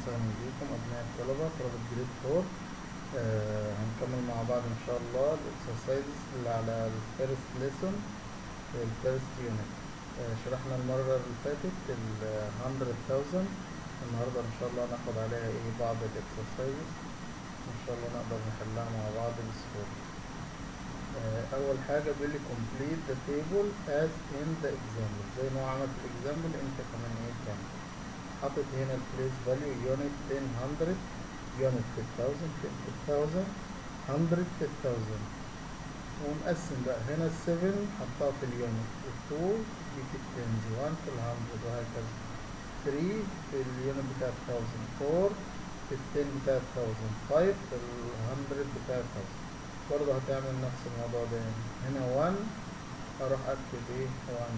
وسهلا بكم أبناء الطلبة طلبة جريد فور آه هنكمل مع بعض إن شاء الله الإكسرسايزز اللي على الفيرست ليسون الفيرست يونت آه شرحنا المرة اللي فاتت ال 100000 النهاردة إن شاء الله هناخد عليها إيه بعض الإكسرسايزز إن شاء الله نقدر نحلها مع بعض بسهولة آه أول حاجة بيقول لي complete the table as in the example زي ما هو عمل في الإكزامبل أنت كمان إيه تعمل حاطط هنا البليس فاليو يونت 10 100 يونت 5000 5000 100 5000 ومقسم بقى هنا ال 7 حطها في اليونت ال 2 دي في التنز 1 في ال 100 وهكذا 3 في اليونت بتاع 1000 4 في ال 10 بتاع 1000 5 في ال 100 بتاع 1000 برضه هتعمل نفس الموضوع ده هنا 1 اروح اكتب ايه 1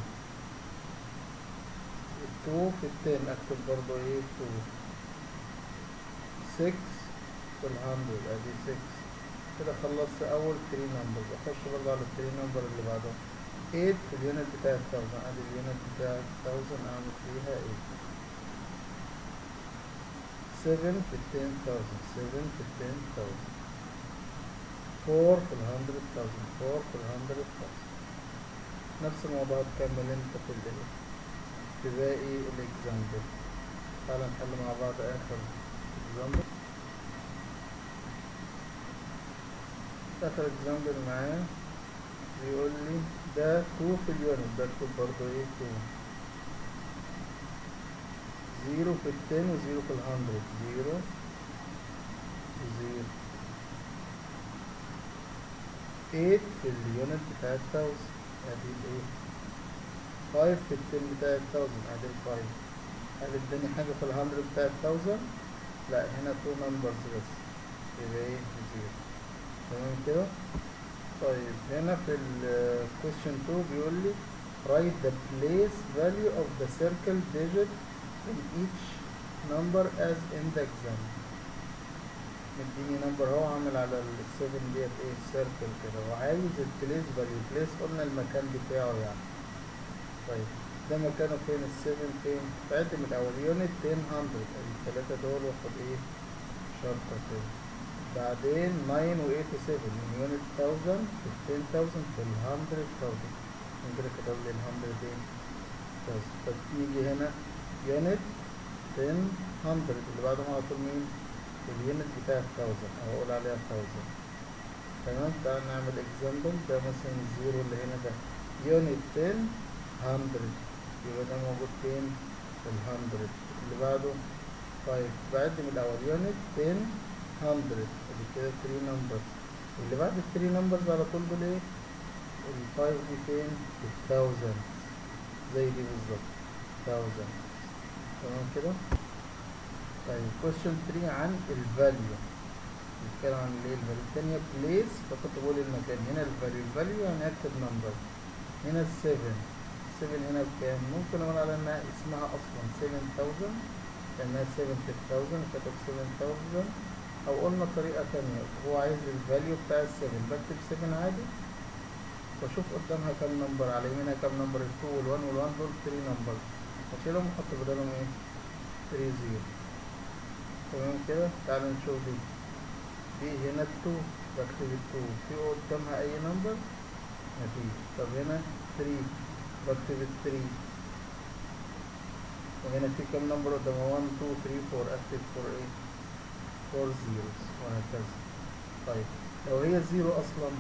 2 في التين اكتب برضو ايه 2 6 في الهندرد ادي 6 كده خلصت اول 3 نمبرز اخش برضو على ال 3 نمبر اللي بعدهم 8 في اليونت بتاع 1000 ادي اليونت بتاع 1000 اعمل فيها 8 7 في ال 10000 7 في ال 10000 4 في ال 100000 4 في ال 100000 نفس الموضوع تكمل انت في الايه في باقي الاكزامبل تعالى نحل مع بعض اخر اكزامبل اخر اكزامبل معاه بيقول لي ده 2 في اليونت بكتب برضه ايه 2 0 في ال 10 و 0 في ال 100 0 و 0 8 في اليونت بتاع 1000 ادي الايه 5 في التن بتاع 1000 ادي ال 5 هل اداني حاجة في ال 100 بتاع 1000 لا هنا 2 نمبرز بس يبقى ايه 0 تمام كده طيب هنا في ال question 2 بيقول لي write the place value of the circle digit in each number as in the example مديني نمبر اهو عامل على ال 7 ديت ايه سيركل كده وعايز البليس فاليو بليس قلنا المكان بتاعه يعني طيب ده مكانه فين ال 7 فين بعد من الاول يونت 10 100 الثلاثه دول واخد ايه شرطه كده بعدين 9 و 8 و 7 من يونت 1000 في 10000 في ال 100000 من كده كتب لي ال 100 ايه فتيجي هنا يونت 10 100 اللي بعدهم على طول مين اليونت بتاع 1000 او اقول عليها 1000 تمام تعال نعمل اكزامبل ده مثلا الزيرو اللي هنا ده يونت 10 100 يبقى ده موجود فين في ال 100 اللي بعده 5 بعد من الاول يونت 10 100 ادي كده 3 نمبرز اللي بعد ال 3 نمبرز على طول دول ايه ال 5 دي فين في 1000 زي دي بالظبط 1000 تمام كده طيب question 3 عن الفاليو بيتكلم عن الايه الفاليو الثانية بليس فكنت بقول المكان هنا الفاليو الفاليو يعني اكتب نمبر هنا ال 7 7 هنا بكام ممكن اقول على انها اسمها اصلا 7000 لانها 7000 كتب 7000 او قلنا طريقة تانية هو عايز الفاليو بتاع ال 7 بكتب 7 عادي واشوف قدامها كام نمبر على يمينها كام نمبر ال 2 وال 1 وال 1 دول 3 نمبر اشيلهم واحط بدلهم ايه 3 0 تمام كده تعال نشوف دي دي هنا التو بكتب التو في قدامها اي نمبر مفيش طب هنا 3 بكتب الثري وهنا في كام نمبر قدامها 1 2 3 4 اكتب 4 ايه 4 زيروز وهكذا طيب لو هي زيرو اصلا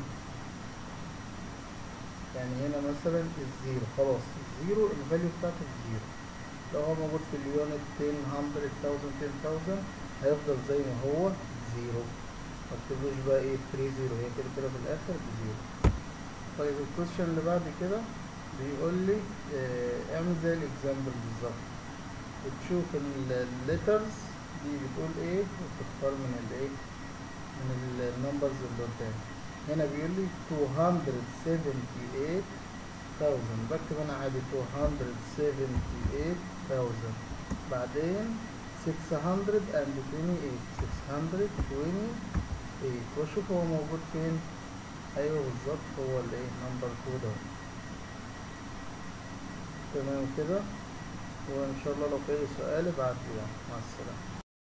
يعني هنا مثلا الزيرو خلاص الزيرو الفاليو بتاعته الزيرو لو هو موجود في اليونت 10 100 1000 10000 هيفضل زي ما هو زيرو مكتبلوش بقى ايه 3 زيرو هي كده كده في الاخر بزيرو طيب الكويشن اللي بعد كده بيقول لي اه اعمل زي الاكزامبل بالظبط بتشوف الليترز دي بتقول ايه وتختار من الايه من النمبرز اللي قدام هنا بيقول لي 278 1000 بكتب انا عادي 278000 بعدين 628 628 واشوف هو موجود فين ايوه بالظبط هو الايه نمبر 2 ده تمام كده وان شاء الله لو في اي سؤال ابعت لي يعني. مع السلامه